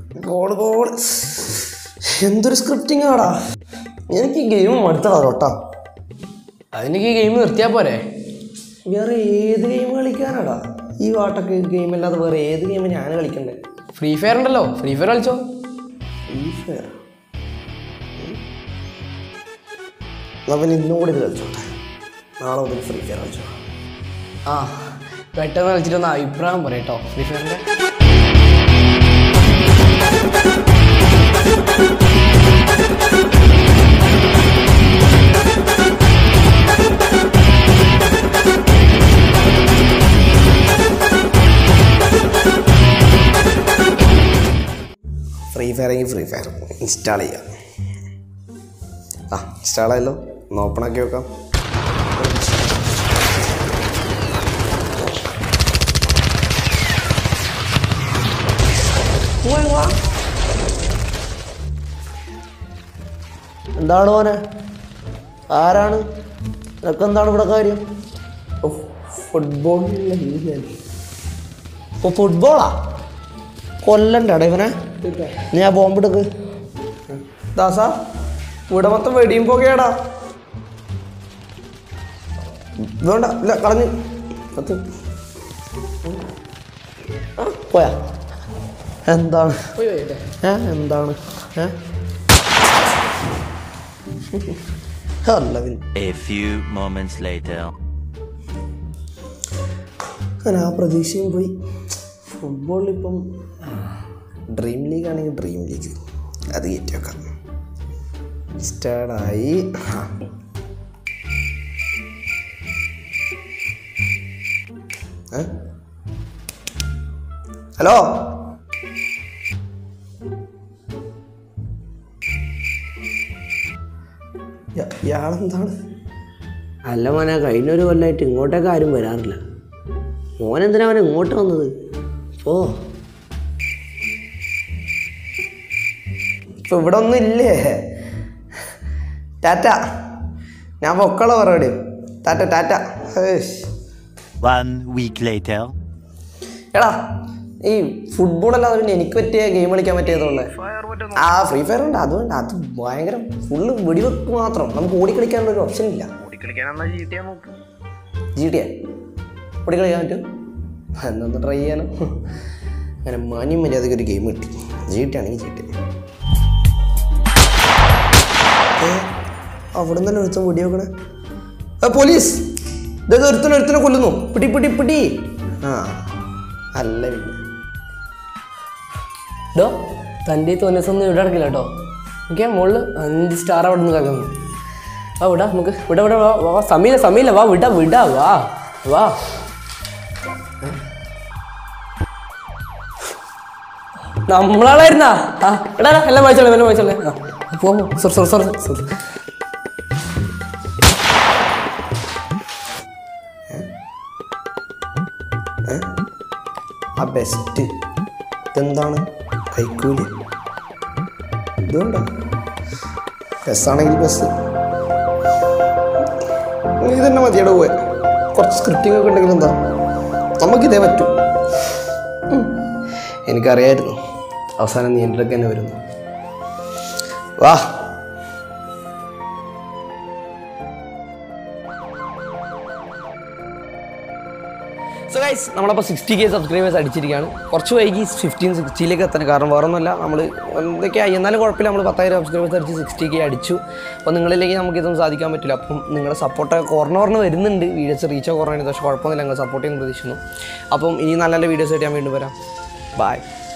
Goal goal എന്തൊരു scripting ആടാ എനിക്ക് ഈ ഗെയിം മടുത്തടാ തൊട്ടാ അതിനൊക്കെ ഈ ഗെയിം നിർത്തിയാൽ പോരെ വേറെ ഏത് ഗെയിം കളിക്കാനാടാ ഈ വാട്ടൊക്കെ ഗെയിം അല്ലാതെ വേറെ ഏത് ഗെയിം ഞാൻ കളിക്കണ്ടേ ഫ്രീ ഫയർ ഉണ്ടല്ലോ ഫ്രീ ഫയർ കളിച്ചോ ഫ്രീ ഫയർ അവൻ ഇന്നും കൂടി ഇത് കളിച്ചോട്ടെ നാളെ മുതൽ ഫ്രീ ഫയർ കളിച്ചോ ആ പെട്ടെന്ന് കളിച്ചിട്ടൊന്ന് അഭിപ്രായം പറയട്ടോ ഫ്രീ ഫയറിൻ്റെ ഫ്രീ ഫയർ എങ്കിൽ ഫ്രീ ഫയർ ഇൻസ്റ്റാൾ ചെയ്യാം ആ ഇൻസ്റ്റാൾ ആയല്ലോ ഒന്ന് ഓപ്പൺ ആക്കി വെക്കാം എന്താണ് മോനെ ആരാണ് നിനക്ക് എന്താണ് ഇവിടെ കാര്യം ഫുട്ബോളിൽ ഫുട്ബോളാ കൊല്ലണ്ടടാ ഇവനെ നീ ആ ബോംബെടുക്ക് ദാസാ ഇവിടെ മൊത്തം വെടിയും പോകുകയാടാ വേണ്ട ഇല്ല കളഞ്ഞ് കത്ത് ആ, പോയാ എന്താണ് ഏ എന്താണ് ഏ അല്ല പിന്നെ A few moments later. ഞാൻ ആ പ്രതീക്ഷയും പോയി ഫുട്ബോളിൽ ഇപ്പം ഡ്രീം ലീഗ് ആണെങ്കിൽ ഡ്രീം ലീഗ് അത് കയറ്റി വെക്കാം സ്റ്റാർട്ടായി ഹലോ ഇയാളെന്താണ് അല്ല മോനെ കഴിഞ്ഞൊരു കൊല്ലമായിട്ട് ഇങ്ങോട്ടേക്ക് ആരും വരാറില്ല മോൻ എന്തിനാ അവൻ ഇങ്ങോട്ട് വന്നത് ഓ ഇപ്പൊ ഇവിടെ ഒന്നും ഇല്ലേ ടാറ്റ ഞാൻ പൊക്കള പരിപാടി tata tata hey. One week later. എടാ ഈ ഫുട്ബോൾ അല്ലാതെ പിന്നെ എനിക്ക് പറ്റിയ ഗെയിം കളിക്കാൻ പറ്റിയതുള്ളേ ആ ഫ്രീ ഫയർ ഉണ്ട് അതുകൊണ്ട് അത് ഭയങ്കര ഫുള്ള് വെടിവെക്ക് മാത്രം നമുക്ക് ഓടി കളിക്കാനുള്ള ഒരു ഓപ്ഷൻ ഇല്ല ജി ടി ഓടി കളിക്കാൻ പറ്റും എന്നൊന്ന് ട്രൈ ചെയ്യാനോ അങ്ങനെ മാന്യം മര്യാദയ്ക്ക് ഒരു ഗെയിം കിട്ടി ജി ടി ആണെങ്കിൽ ജി ടി അവിടെ നിന്ന് ഒരുത്തം വെടി വെക്കണേ ആ പോലീസ് ഇതേ ഒരുത്തനെ ഒരുത്തനെ കൊല്ലുന്നു പിടി പിടി പിടി ആ അല്ല പിന്നെ ഡോ തൻ്റെ ഈ തോന്നിയൊന്നും ഇവിടെ നടക്കില്ല കേട്ടോ ഓക്കെ മുകളിൽ അഞ്ച് സ്റ്റാർ അവിടെ നിന്ന് കളിക്കുന്നു വാ വിടാ നമുക്ക് വിടാ വിടാ വാ വാ, വാ സമീല സമീല വാ വിടാ വിടാ വാ വാ നമ്മളാളായിരുന്നാ ആ എടാ എടാ, എല്ലാം വായിച്ചോളെ എല്ലാം വായിച്ചോളെ ആ പോ സോറി സോറി സോറി സോറി ആ ബെസ്റ്റ് ഇതെന്താണ് കൈക്കൂലി ഇതുകൊണ്ടാ ബസ്സാണെങ്കിൽ ബസ് ഇത് തന്നെ മതിയുടെ പോയെ കുറച്ച് സ്ക്രിപ്റ്റിംഗ് ഒക്കെ ഉണ്ടെങ്കിൽ എന്താ നമുക്കിതേ പറ്റൂ ഉം. എനിക്കറിയായിരുന്നു അവസാനം നീ എൻ്റെ അടുക്കൽ തന്നെ വരുന്നു വാ സോ ഗൈസ് നമ്മളപ്പോൾ സിക്സ്റ്റി കെ സബ്സ്ക്രൈബേഴ്സ് അടിച്ചിരിക്കുകയാണ് കുറച്ച് വൈകി ഫിഫ്റ്റീൻ സിക്സ്റ്റിയിലേക്ക് എത്താൻ കാരണം വേറെ ഒന്നുമല്ല നമ്മൾ എന്തൊക്കെയായി എന്നാലും കുഴപ്പമില്ല നമ്മൾ പത്തായിരം സബ്സ്ക്രൈബേഴ്സ് അടിച്ച് സിക്സ്റ്റി കെ അടിച്ചു അപ്പോൾ നിങ്ങളിലേക്ക് നമുക്ക് ഇതൊന്നും സാധിക്കാൻ പറ്റില്ല അപ്പം നിങ്ങളുടെ സപ്പോർട്ട് കോർണറിന് വരുന്നുണ്ട് വീഡിയോസ് റീച്ചോ കുറഞ്ഞത് പക്ഷേ കുഴപ്പമൊന്നുമില്ല നിങ്ങൾ സപ്പോർട്ട് ചെയ്യുന്ന പ്രതീക്ഷിക്കുന്നു അപ്പം ഇനി നല്ല നല്ല വീഡിയോസ് ആയിട്ട് ഞാൻ വീണ്ടും വരാം ബൈ